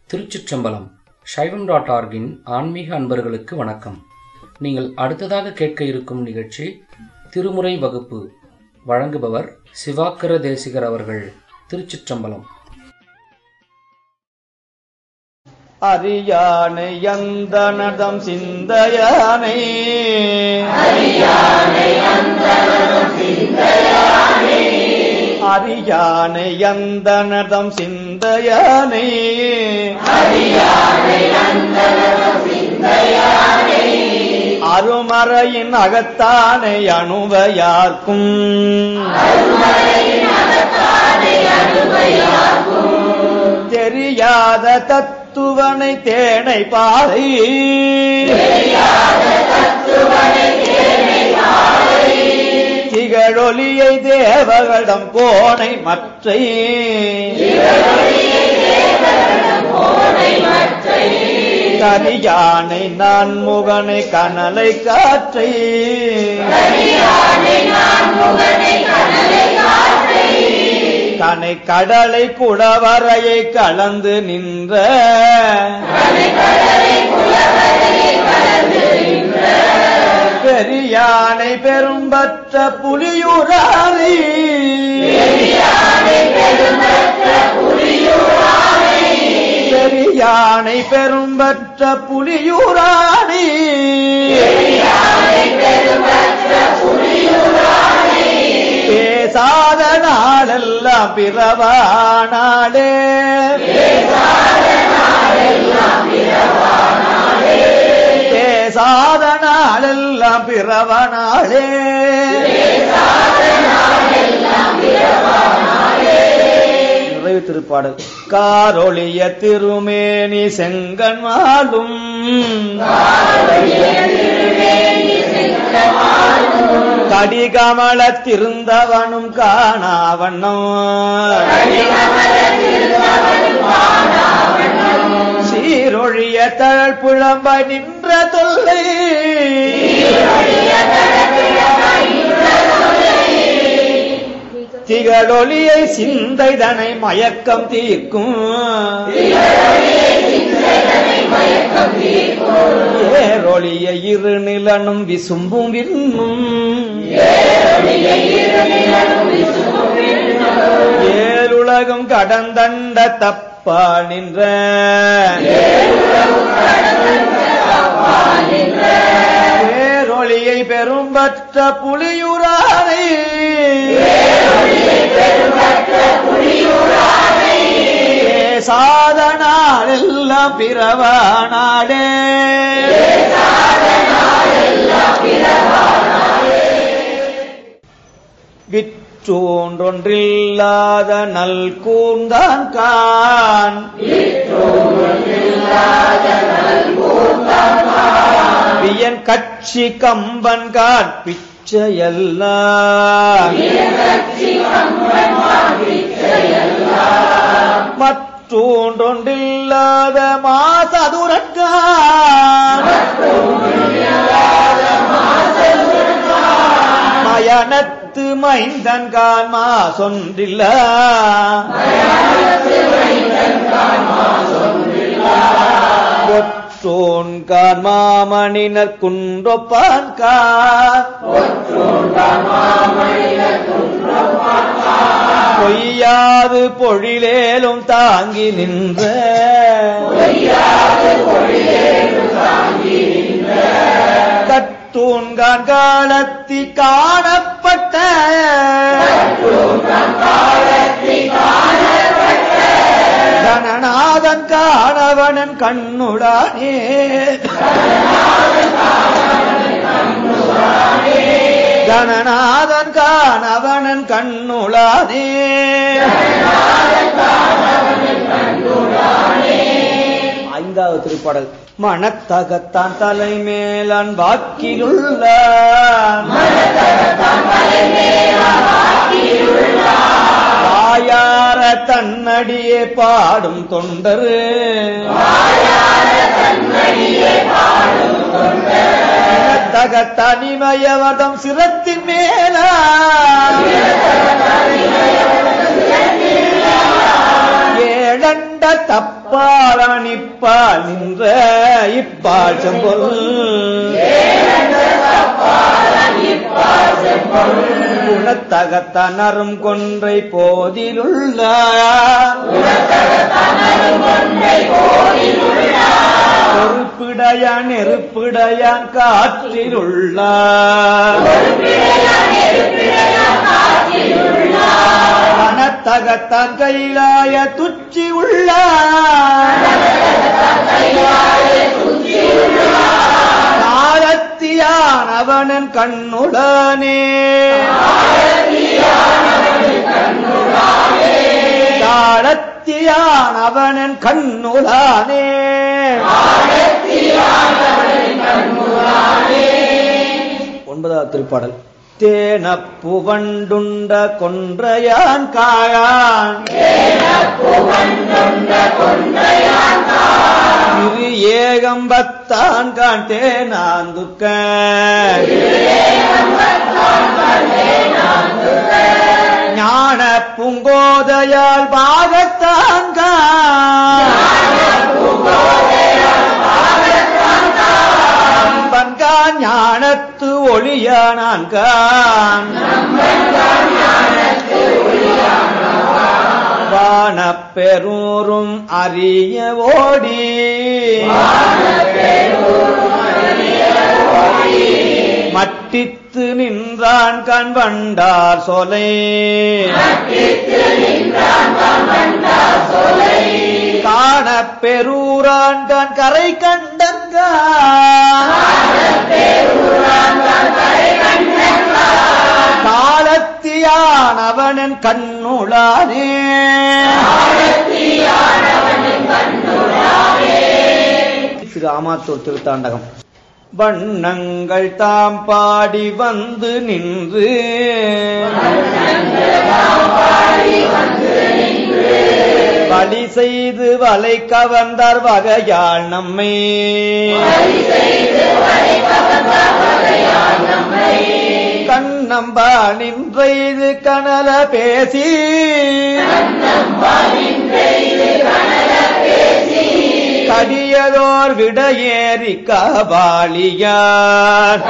திருச்சிற்றம்பலம் சைவம் டாட் ஆர்கின் ஆன்மீக அன்பர்களுக்கு வணக்கம் நீங்கள் அடுத்ததாக கேட்க இருக்கும் நிகழ்ச்சி திருமுறை வகுப்பு வழங்குபவர் சிவாக்கர தேசிகர் அவர்கள் திருச்சிற்றம்பலம் அரியானை யந்தனதம் சிந்தையானை அரியானை யந்தனதம் சிந்தையானை அருமறையின் அகத்தானை அணுவையார்க்கும் தெரியாத தத்துவனை தேனை பாதை திகழொலியை தேவகளிடம் கோணை மற்றை கரியானை நான் முகனை கனலை காற்றை கனை கடலை குடவரையை கலந்து நின்ற பெரியானை பெரும்பற்ற புலியுராரி பெரியானை பெரும்பற்ற புலியுராணி பேசாத நாளெல்லாம் பிறவானாளே பேசாத நாளெல்லாம் பிறவனாளே நிறைவு திருப்பாடல் காரொளிய திருமேனி செங்கன் மாலும் கடிகமல திருந்தவனும் காணாவண்ணம் சீரொழிய தழல் புழம்ப நின்ற தொல்லை திகழொலியை சிந்தைதனை மயக்கம் தீர்க்கும் ஏரொளிய இரு நிலனும் விசும்பும் விண்ணும் ஏழுலகம் கடந்தண்ட தப்பா நின்ற பேரொளியை பெரும்பற்ற புலியுரானை சாதனால் எல்லாம் பிறவானாடே விற்றோன்றொன்றில்லாத நல் கூர்ந்தான் கான் வியன் கட்சி கம்பன் கான் பிச்சையெல்லாம் மற்றொன்றொன்றில்லாத மாசதுரன்கான் மயனத்து மைந்தன் கான் மா சொன்றில்ல ஒற்றோன் கான் மாமணினர் குன்றொப்பான் கான் பொய்யாது பொழிலேலும் தாங்கி நின்ற கத்தூன்கான் காலத்தி காணப்பட்ட கணநாதன் காணவனன் கண்ணுடானே கணநாதன் காணவனன் கண்ணுளானே ஐந்தாவது திருப்பாடல் மனத்தகத்தான் தலைமேலான் வாக்கிலுள்ள வாயார தன்னடியே பாடும் தொண்டரு தக தனிமயவதம் சிரத்தின் மேலா ஏழண்ட தப்ப அப்பாலன் இப்பால் நின்ற இப்பால் செம்பொல் குணத்தகத்தனரும் கொன்றை போதிலுள்ள பொறுப்பிடையான் நெருப்பிடையான் காற்றிலுள்ள மனத்தகத்தான் கையிலாய துச்சி உள்ள காலத்தியான் அவனன் கண்ணுடனே காலத்தியான் அவனன் கண்ணுடானே ஒன்பதாவது திருப்பாடல் தேனப்பு வண்டுண்ட கொன்றையான் காயான் திரு ஏகம்பத்தான் கான் தேனாந்துக்க ஞான பூங்கோதையால் பாகத்தான் பன்கான் ஞானத்து ஒளியானான் கான் வானப்பெரூரும் அறிய ஓடி மட்டித்து நின்றான் கண் வண்டார் சொலை காண பெரூரான் கண் கரை கண்டங்க காலத்தியான் அவனன் கண்ணுளானே திரு ஆமாத்தூர் திருத்தாண்டகம் வண்ணங்கள் தாம் பாடி வந்து நின்று வழி செய்து வலை கவர்ந்தார் வகையாள் நம்மை கண்ணம்பா நின்றைது கனல பேசி கடியதோர் விடையேறி கபாலியார்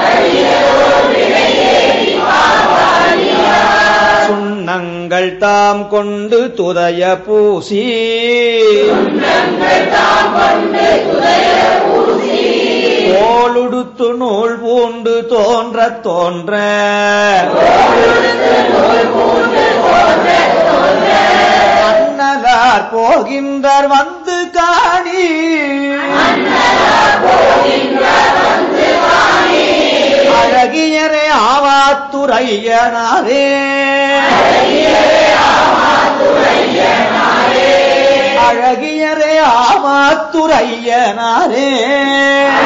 சுண்ணங்கள் தாம் கொண்டு துதைய பூசி தோளுடுத்து நூல் பூண்டு தோன்ற தோன்ற அண்ணலார் போகின்றார் வந்து காணி அழகியரே ஆவாத்துரையனாரே அழகியரே ஆமாத்துரையனாரே